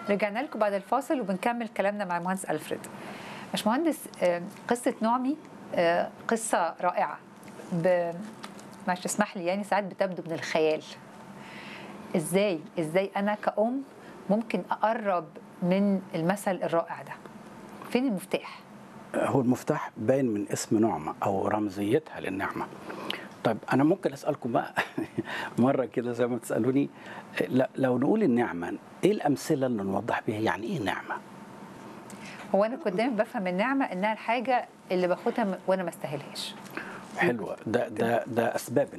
رجعنا لكم بعد الفاصل وبنكمل كلامنا مع المهندس ألفريد باشمهندس آه، قصة نعمي آه، قصة رائعة ب... معلش اسمح لي يعني ساعات بتبدو من الخيال ازاي ازاي انا كأم ممكن اقرب من المثل الرائع ده فين المفتاح هو المفتاح باين من اسم نعمة أو رمزيتها للنعمة طيب أنا ممكن أسألكم بقى مرة كده زي ما تسألوني لا- لو نقول النعمة إيه الأمثلة اللي نوضح بيها يعني إيه نعمة؟ هو انا كنت دايما بفهم النعمه انها الحاجه اللي باخدها م- وانا ما استاهلهاش حلوة ده ده ده أسباب